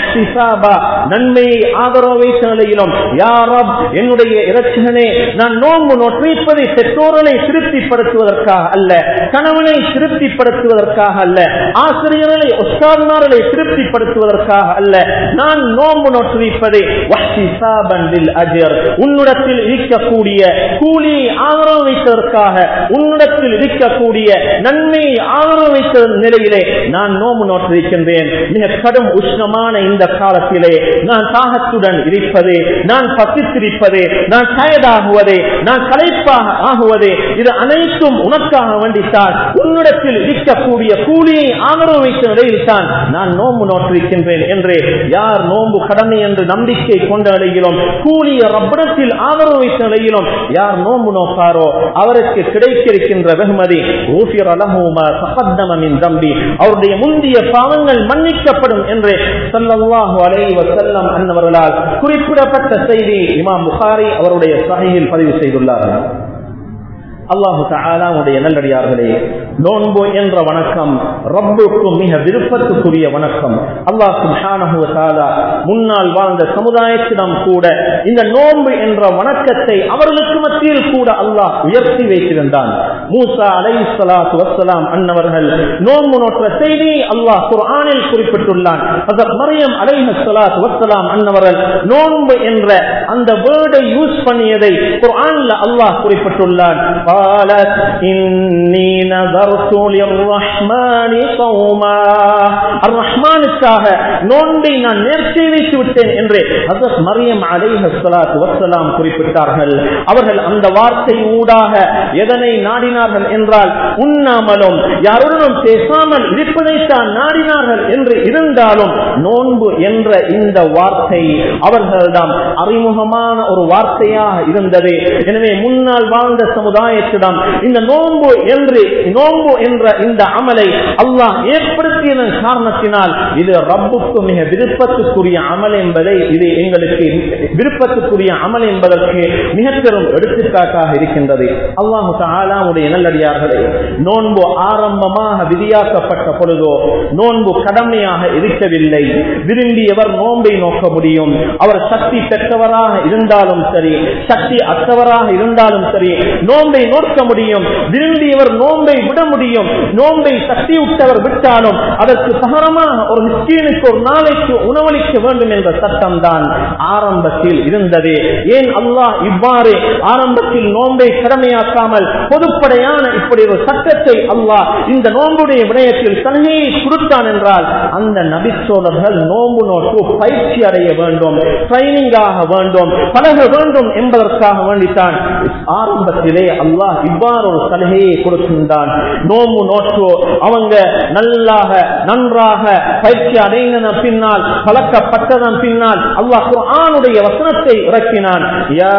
நன்மையை ஆதரவு வைத்த நிலையிலும் யாரப் என்னுடைய இறைச்சகனே நான் நோன்பு நோற்றிப்பதை பெற்றோர்களை திருப்திப்படுத்துவதற்காக அல்ல கணவனை திருப்திப்படுத்துவதற்காக அல்ல ஆசிரியர்களை ஒஸ்தாதுமார்களை திருப்திப்படுத்துவதற்காக அல்ல நான் நோன்பு நோற்றிப்பதை அஜர் உன்னிடத்தில் இருக்கக்கூடிய கூலியை ஆதரவு வைத்ததற்காக உன்னிடத்தில் இருக்கக்கூடிய நன்மையை ஆதரவு வைத்த நிலையிலே நான் நோம்பு நோற்றிருக்கின்றேன் மிக கடும் உஷ்ணமான இந்த காலத்திலே நான் தாகத்துடன் இருப்பது நான் பசித்திருப்பது நான் டயர்டாகுவது நான் களைப்பாக ஆகுவது இது அனைத்தும் உனக்காக வேண்டித்தான் உன்னிடத்தில் இருக்கக்கூடிய கூலியை ஆதரவு வைத்த நிலையில் தான் நான் நோம்பு நோற்றிருக்கின்றேன் என்று யார் நோம்பு கடமை என்று நம்பிக்கை கொண்ட நிலையிலும் கூலிய ரப்படத்தில் ஆதரவு வைத்த நிலையிலும் யார் நோம்பு நோக்காரோ அவருக்கு கிடைக்க இருக்கின்ற வெகுமதி அவருடைய முந்திய பாவங்கள் மன்னிக்கப்படும் என்று சல்லல்லாஹு அலைஹி வஸல்லம் அன்னவர்களால் குறிப்பிடப்பட்ட செய்தி இமாம் புகாரி அவருடைய சகையில் பதிவு செய்துள்ளார்கள் அல்லாஹு தாலாவுடைய நல்லடியார்களே நோன்பு என்ற வணக்கம் ரப்புக்கும் மிக விருப்பத்துக்குரிய வணக்கம் அல்லாஹ் சுப்ஹானஹு தாலா முன்னால் வாழ்ந்த சமுதாயத்திடம் கூட இந்த நோன்பு என்ற வணக்கத்தை அவர்களுக்கு மத்தியில் கூட அல்லாஹ் உயர்த்தி வைத்திருந்தான் மூசா அலை சலாத்து வசலாம் அன்னவர்கள் நோன்பு நோற்ற செய்தியை அல்லாஹ் குர்ஆனில் குறிப்பிட்டுள்ளான் மரியம் அலைஹ சலாத்து வசலாம் அன்னவர்கள் நோன்பு என்ற அந்த வேர்டை யூஸ் பண்ணியதை குர்ஆன்ல அல்லாஹ் குறிப்பிட்டுள்ளான் قالت إني نذرت للرحمن صوما الرحمனுக்காக நோன்பை நான் நேர்ச்சி வைத்து விட்டேன் என்று ஹசரத் மரியம் அலைஹஸ்ஸலாத்து வஸ்ஸலாம் குறிப்பிட்டார்கள் அவர்கள் அந்த வார்த்தை ஊடாக எதனை நாடினார்கள் என்றால் உண்ணாமலும் யாருடனும் பேசாமல் இருப்பதைத்தான் நாடினார்கள் என்று இருந்தாலும் நோன்பு என்ற இந்த வார்த்தை அவர்களிடம் அறிமுகமான ஒரு வார்த்தையாக இருந்தது எனவே முன்னால் வாழ்ந்த சமுதாயத்திடம் இந்த நோன்பு என்று நோன்பு என்ற இந்த அமலை அல்லாஹ் ஏற்படுத்தியதன் காரணத்தினால் இது ரப்புக்கு மிக விருப்பத்துக்குரிய அமல் என்பதை இது எங்களுக்கு விருப்பத்துக்குரிய அமல் என்பதற்கு மிக பெரும் எடுத்துக்காட்டாக இருக்கின்றது அல்லாஹு தாலாவுடைய நல்லடியார்களே நோன்பு ஆரம்பமாக விதியாக்கப்பட்ட பொழுதோ நோன்பு கடமையாக இருக்கவில்லை விரும்பியவர் நோன்பை நோக்க முடியும் அவர் சக்தி பெற்றவராக இருந்தாலும் சரி சக்தி அற்றவராக இருந்தாலும் சரி நோன்பை நோக்க முடியும் விரும்பியவர் நோன்பை விட முடியும் நோன்பை சக்தி விட்டவர் விட்டாலும் அதற்கு பகரமாக ஒரு மிஸ்கீனுக்கு ஒரு நாளைக்கு உணவளிக்க வேண்டும் என்ற சட்டம் தான் ஆரம்பத்தில் இருந்தது ஏன் அல்லாஹ் இவ்வாறு ஆரம்பத்தில் நோன்பை கடமையாக்காமல் பொதுப்படையான இப்படி ஒரு சட்டத்தை அல்லாஹ் இந்த நோன்புடைய விடயத்தில் சலுகையை கொடுத்தான் என்றால் அந்த நபிச்சோழர்கள் நோன்பு நோக்கு பயிற்சி அடைய வேண்டும் ட்ரைனிங்காக வேண்டும் பழக வேண்டும் என்பதற்காக வேண்டித்தான் ஆரம்பத்திலே அல்லாஹ் இவ்வாறு ஒரு சலுகையை கொடுக்கின்றான் நோம்பு நோற்று அவங்க நல்லாக நன்றாக பயிற்சி அடைந்தன பின்னால் பழக்கப்பட்டதன் பின்னால் அல்லாஹ் குர்ஆனுடைய வசனத்தை இறக்கினான் யா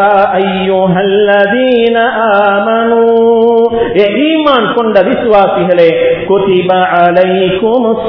ஐயோஹல்லதீன ஆமனூ ஏ ஈமான் கொண்ட விசுவாசிகளே குதிப அலைக்குமுஸ்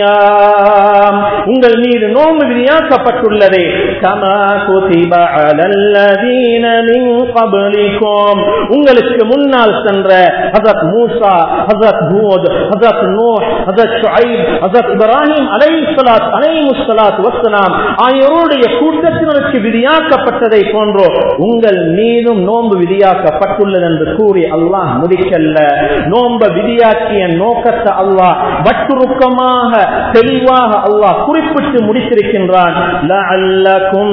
ஸியாம் உங்கள் மீது நோன்பு விதியாக்கப்பட்டுள்ளது கமா குதிப அலல்லதீன மின் கப்லிக்கும் உங்களுக்கு முன்னால் சென்ற ஹஜரத் மூசா ஹஜரத் ஹூத் ஹஜரத் நூஹ் ஹஜரத் ஷுஐப் ஹஜரத் இப்ராஹிம் அலைஹிஸ்ஸலாத் அலைஹிஸ்ஸலாத் வஸ்ஸலாம் ஆகியோருடைய கூட்டத்தினருக்கு விதியாக்கப்பட்டதை போன்றோ உங்கள் மீதும் நோன்பு விதியாக்கப்பட்டுள்ளது என்று கூறி அல்லாஹ் முடிக்கல்ல நோன்ப விதியாக்கிய நோக்கத்தை அல்லாஹ் வட்டுருக்கமாக தெளிவாக அல்லாஹ் குறிப்பிட்டு முடித்திருக்கின்றான் லஅல்லகும்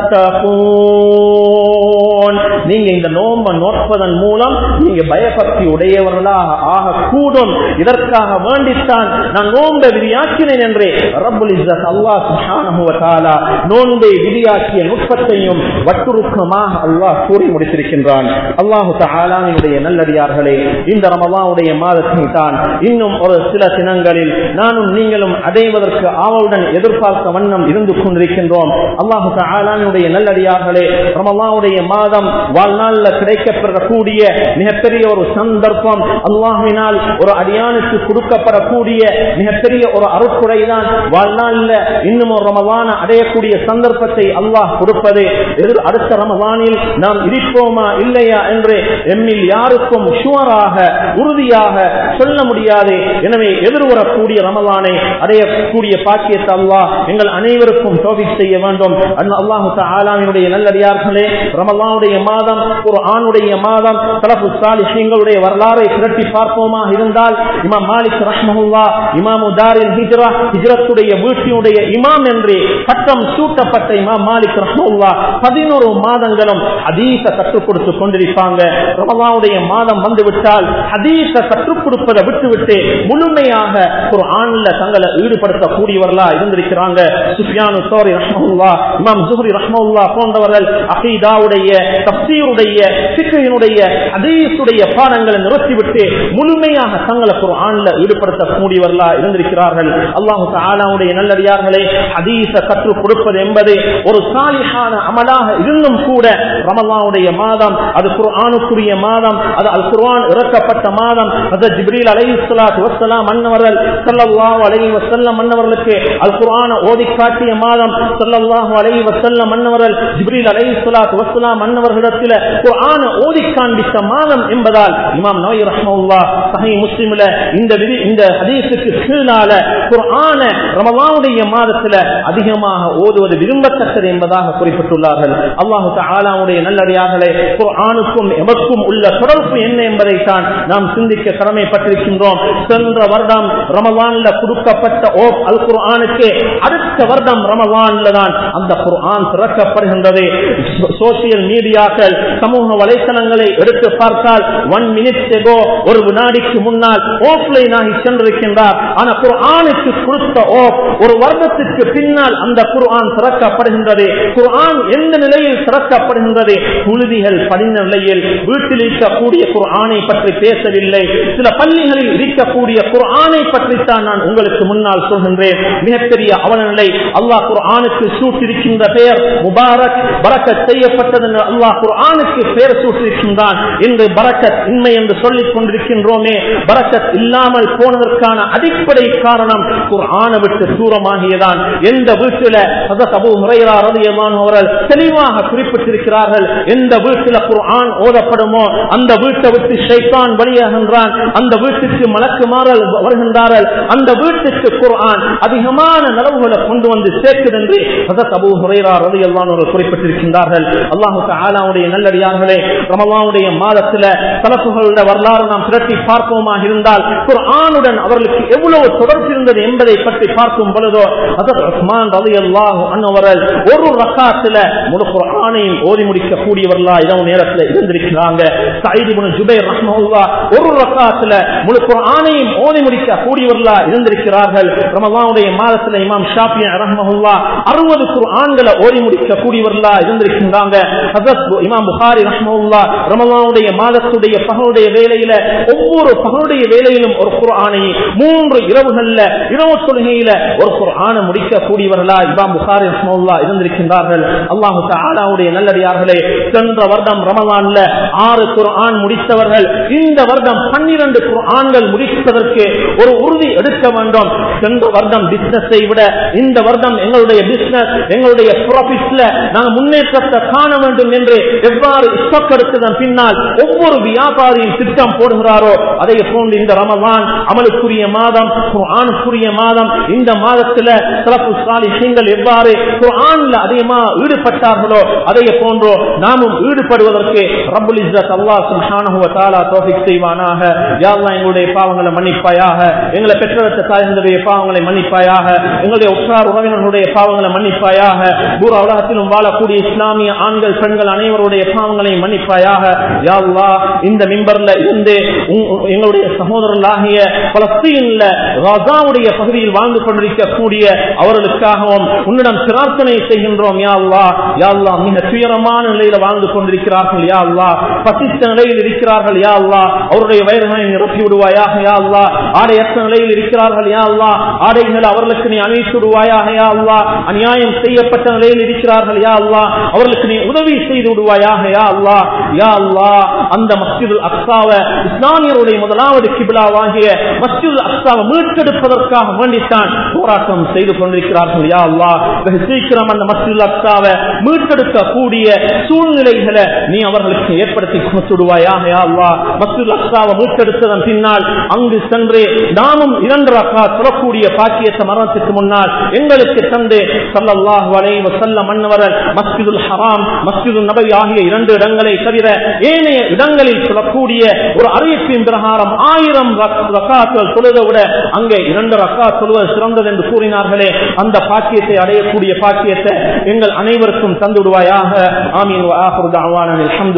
தத்தகூன் நீங்க இந்த நோன்பை நோற்பதன் மூலம் நீங்க பயபக்தி உடையவர்களாக ஆகக்கூடும் இதற்காக வேண்டித்தான் நான் நோன்பை விதியாக்கினேன் என்றே ரப்புல் இஸ்ஸத் அல்லாஹ் சுப்ஹானஹு வ தஆலா நோன்பை விதியாக்கிய நுட்பத்தையும் வட்டுருக்கமாக அல்லாஹ் கூறி முடித்திருக்கின்றான் அல்லாஹு தஆலாவினுடைய நல்லடியார்களே இந்த ரமலானுடைய மாதத்தில் தான் இன்னும் ஒரு சில தினங்களில் நானும் நீங்களும் அடைவதற்கு ஆவலுடன் எதிர்பார்த்த வண்ணம் இருந்து கொண்டிருக்கின்றோம் அல்லாஹு தஆலாவினுடைய நல்லடியார்களே ரமலானுடைய மாதம் வாழ்நாள்ல கிடைக்கப்பெறக்கூடிய மிகப்பெரிய ஒரு சந்தர்ப்பம் அல்லாஹினால் ஒரு அடியானுக்கு கொடுக்கப்படக்கூடிய மிகப்பெரிய ஒரு அருட்குறை தான் வாழ்நாள்ல இன்னும் ஒரு ரமலான அடையக்கூடிய சந்தர்ப்பத்தை அல்லாஹ் கொடுப்பது எதிர் அடுத்த ரமலானில் நாம் இருப்போமா இல்லையா என்று எம்மில் யாருக்கும் ஷுவராக உறுதியாக சொல்ல முடியாது எனவே எதிர்வரக்கூடிய ரமலானை அடையக்கூடிய பாக்கியத்தை அல்லாஹ் எங்கள் அனைவருக்கும் தோபிக் செய்ய வேண்டும் அல்லாஹு ஆலாமினுடைய நல்லடியார்களே ரமலானுடைய மாதம் ஒரு ஆணுடைய மாதம் தலப்பு சாலிஹீங்களுடைய வரலாறை திரட்டி பார்ப்போமா இருந்தால் இமாம் மாலிக் ரஹ்மஹுல்லா இமாமு தாரில் ஹிஜ்ரா ஹிஜ்ரத்துடைய வீட்டினுடைய இமாம் என்று பட்டம் சூட்டப்பட்ட இமாம் மாலிக் ரஹ்மஹுல்லா பதினோரு மாதங்களும் ஹதீஸ கற்றுக் கொடுத்து கொண்டிருப்பாங்க ரமலானுடைய மாதம் வந்து விட்டால் ஹதீஸ கற்றுக் கொடுப்பதை விட்டுவிட்டு முழுமையாக ஒரு ஆண்ல தங்களை ஈடுபடுத்தக்கூடியவர்களா இருந்திருக்கிறாங்க சுஃபியானு சோரி ரஹ்மஹுல்லா இமாம் ஜுஹரி ரஹ்மஹுல்லா போன்றவர்கள் அகீதாவுடைய தப்சீருடைய சிக்கையினுடைய ஹதீஸுடைய பாடங்களை நிறுத்திவிட்டு முழுமையாக தங்களை ஒரு ஆண்ல ஈடுபடுத்தக்கூடியவர்களா இருந்திருக்கிறார்கள் அல்லாஹு தாலாவுடைய நல்லடியார்களே ஹதீஸ கற்றுக் கொடுப்பது என்பது ஒரு சாலிஹான அமலாக இருந்தும் கூட ரமலானுடைய மாதம் அது குர்ஆனுக்குரிய மாதம் அது அல் குர்ஆன் இறக்கப்பட்ட மாதம் அது ஜிப்ரீல் அலைஹிஸ்ஸலாத்து வஸ்ஸலாம் அன்னவர்கள் ஸல்லல்லாஹு அலைஹி வஸல்லம் அன்னவர்களுக்கு அல் குர்ஆனை ஓதி காட்டிய மாதம் ஸல்லல்லாஹு அலைஹி வஸல்லம் அன்னவர்கள் ஜிப்ரீல் அலைஹிஸ்ஸலாத்து வஸ்ஸலாம் அன்னவர்களிடத்தில் குர்ஆனை ஓதி காண்பித்த மாதம் என்பதால் இமாம் நவவி ரஹ்மத்துல்லாஹ் சஹீஹ் முஸ்லிம்ல இந்த விதி இந்த ஹதீஸுக்கு கீழால குர்ஆன ரமலானுடைய மாதத்துல அதிகமாக ஓதுவது விரும்பத்தக்கது என்பதாக குறிப்பிட்டுள்ளார்கள் அல்லாஹு தஆலாவுடைய நல்லடியார்களே குர்ஆனுக்கும் எமக்கும் உள்ள தொடர்பு என்ன என்பதை தான் நாம் நாம் சிந்திக்க கடமைப்பட்டிருக்கின்றோம் சென்ற வருடம் ரமலான்ல கொடுக்கப்பட்ட ஓப் அல் குர்ஆனுக்கு அடுத்த வருடம் ரமலான்ல தான் அந்த குர்ஆன் திறக்கப்படுகின்றது சோசியல் மீடியாக்கள் சமூக வலைத்தளங்களை எடுத்து பார்த்தால் ஒன் மினிட் எகோ ஒரு வினாடிக்கு முன்னால் ஓஃப்லைன் ஆகி சென்றிருக்கின்றார் ஆனா குர்ஆனுக்கு கொடுத்த ஓப் ஒரு வருடத்திற்கு பின்னால் அந்த குர்ஆன் திறக்கப்படுகின்றது குர்ஆன் எந்த நிலையில் திறக்கப்படுகின்றது புழுதிகள் படிந்த நிலையில் வீட்டில் இருக்கக்கூடிய குர்ஆனை பற்றி பேசவில்லை சில பள்ளிகளில் இருக்கக்கூடிய குர்ஆனை பற்றித்தான் நான் உங்களுக்கு முன்னால் சொல்கின்றேன் மிகப்பெரிய அவலநிலை அல்லாஹ் குர்ஆனுக்கு சூட்டிருக்கின்ற பெயர் முபாரக் பரக்கத் செய்யப்பட்டது என்று அல்லாஹ் குர்ஆனுக்கு பெயர் சூட்டிருக்கின்றான் என்று பரக்கத் இன்மை என்று சொல்லிக் கொண்டிருக்கின்றோமே பரக்கத் இல்லாமல் போனதற்கான அடிப்படை காரணம் குர்ஆனை விட்டு தூரமாகியதான் எந்த வீட்டில அபு முறையா அவர்கள் தெளிவாக குறிப்பிட்டிருக்கிறார்கள் எந்த வீட்டில குர்ஆன் ஓதப்படுமோ அந்த வீட்டை விட்டு ஷைத்தான் வெளியாகின்றான் அந்த வீட்டுக்கு மலக்குமாறல் வருகின்றார்கள் அந்த வீட்டுக்கு குர்ஆன் அதிகமான நலவுகளை கொண்டு வந்து சேர்க்குது என்று அபு ஹுரைரா ரலியல்லாஹு அவர்கள் குறிப்பிட்டிருக்கின்றார்கள் அல்லாஹு தஆலாவுடைய நல்லடியார்களே ரமலானுடைய மாதத்துல தலப்புகளுடைய வரலாறு நாம் திரட்டி பார்ப்போமாக இருந்தால் குர்ஆனுடன் அவர்களுக்கு எவ்வளவு தொடர்பு இருந்தது என்பதை பற்றி பார்க்கும் பொழுதோ அதர் உஸ்மான் ரலியல்லாஹு அன்ஹு அவர்கள் ஒரு ரக்காத்துல முழு குர்ஆனையும் ஓதி முடிக்கக்கூடியவர்களா இரவு நேரத்தில் இருந்திருக்கிறாங்க சயீத் இப்னு ஜுபைர் ரஹ்மத்துல்லாஹ் ஒரு ரக்காத்துல முழு குர்ஆனையும் ஓதி முடிக்க கூடியவர்களா இருந்திருக்கிறார்கள் ரமலானுடைய மாதத்துல இமாம் ஷாஃபி ரஹ்மத்துல்லாஹ் 60 குர்ஆன்களை ஓதி முடிக்க கூடியவர்களா இருந்திருக்கின்றாங்க ஹஜரத் இமாம் புகாரி ரஹ்மத்துல்லாஹ் ரமலானுடைய மாதத்துடைய பகலுடைய வேளையில ஒவ்வொரு பகலுடைய வேளையிலும் ஒரு குர்ஆனை மூன்று இரவுகள்ல இரவு தொழுகையில ஒரு குர்ஆனை முடிக்க கூடியவர்களா இமாம் புகாரி ரஹ்மத்துல்லாஹ் இருந்திருக்கின்றார்கள் அல்லாஹு தஆலாவுடைய நல்லடியார்களே சென்ற வருடம் ரமலான்ல ஆறு குர்ஆன் முடித்தவர்கள் இந்த வருடம் பன்னிரண்டு குர்ஆன்கள் முடிப்பதற்கு ஒரு உறுதி எடுக்க வேண்டும் சென்ற வருடம் பிசினஸை விட இந்த வருடம் எங்களுடைய பிசினஸ் எங்களுடைய ப்ராஃபிட்ஸ்ல நாங்கள் முன்னேற்றத்தை காண வேண்டும் என்று எவ்வாறு இஷ்டப்படுத்ததன் பின்னால் ஒவ்வொரு வியாபாரியும் திட்டம் போடுகிறாரோ அதை போன்று இந்த ரமலான் அமலுக்குரிய மாதம் குர்ஆனுக்குரிய மாதம் இந்த மாதத்துல சிறப்பு சாலிஹீன்கள் எவ்வாறு குர்ஆன்ல அதிகமா ஈடுபட்டார்களோ அதை போன்றோ நாமும் ஈடுபடுவதற்கு ரப்புல் இஸ்ஸத் அல்லாஹ் சுப்ஹானஹு வ தஆலா தௌஃபீக் செய்வானாக யா அல்லாஹ் எங்களுடைய பாவங்களை மன்னிப்பாயாக எங்களை பெற்றெடுத்த தாய்ந்தருடைய பாவங்களை மன்னிப்பாயாக எங்களுடைய உற்றார் உறவினர்களுடைய பாவங்களை மன்னிப்பாயாக பூரா உலகத்திலும் வாழக்கூடிய இஸ்லாமிய ஆண்கள் பெண்கள் அனைவருடைய பாவங்களை மன்னிப்பாயாக யா அல்லாஹ் இந்த மிம்பர்ல இருந்து உங்- உங்- எங்களுடைய சகோதரர்களாகிய பலஸ்தீன்ல காசாவுடைய பகுதியில் வாழ்ந்து கொண்டிருக்கக்கூடிய அவர்களுக்காகவும் உன்னிடம் பிரார்த்தனை செய்கின்றோம் யா அல்லாஹ் யா அல்லாஹ் மிக துயரமான நிலையில வாழ்ந்து கொண்டிருக்கிறார்கள் யா அல்லாஹ் பசித்த நிலையில் இருக்கிறார்கள் யா அல்லாஹ் அவருடைய வயதுகளை நிரப்பி விடுவாயாக யா அல்லாஹ் ஆடையற்ற நிலையில் இருக்கிறார்கள் யா அல்லாஹ் ஆடைகளை அவர்களுக்கு நீ அமைத்து விடுவாயாக யா அல்லாஹ் அநியாயம் செய்யப்பட்ட நிலையில் இருக்கிறார்கள் யா அல்லாஹ் அவர்களுக்கு நீ உதவி செய்து விடுவாயாக யா அல்லாஹ் யா அல்லாஹ் அந்த மஸ்ஜிதுல் அக்ஸாவை இஸ்லாமியருடைய முதலாவது கிபிலாவாகிய மஸ்ஜிதுல் அக்ஸாவை மீட்டெடுப்பதற்காக வேண்டித்தான் போராட்டம் செய்து கொண்டிருக்கிறார்கள் யா அல்லாஹ் வெகு சீக்கிரம் அந்த மஸ்ஜிதுல் அக்ஸாவை மீட்டெடுக்க கூடிய சூழ்நிலைகளை நீ அவர்களுக்கு ஏற்படுத்தி கொடுத்துடுவாயாக யா அல்லாஹ் மஸ்ஜிதுல் அக்ஸாவை மீட்டெடுத்ததன் பின்னால் அங்கு சென்று நாமும் இரண்டு ரக்கா சொல்லக்கூடிய பாக்கியத்தை மரணத்துக்கு முன்னால் எங்களுக்கு தந்து ஸல்லல்லாஹு அலைஹி வஸல்லம் மன்னவர்கள் மஸ்ஜிதுல் ஹராம் மஸ்ஜிதுல் நபவி ஆகிய இரண்டு இடங்களை தவிர ஏனைய இடங்களில் சொல்லக்கூடிய ஒரு அறிவிப்பின் பிரகாரம் ஆயிரம் ரக்காத்துகள் தொழுதை விட அங்கே இரண்டு ரக்கா தொழுவது சிறந்தது என்று கூறினார்களே அந்த பாக்கியத்தை அடையக்கூடிய பாக்கியத்தை எங்கள் அனைவருக்கும் தந்து விடுவாயாக ஆமீன் வ ஆஹிரு தஅவானா அல்ஹம்து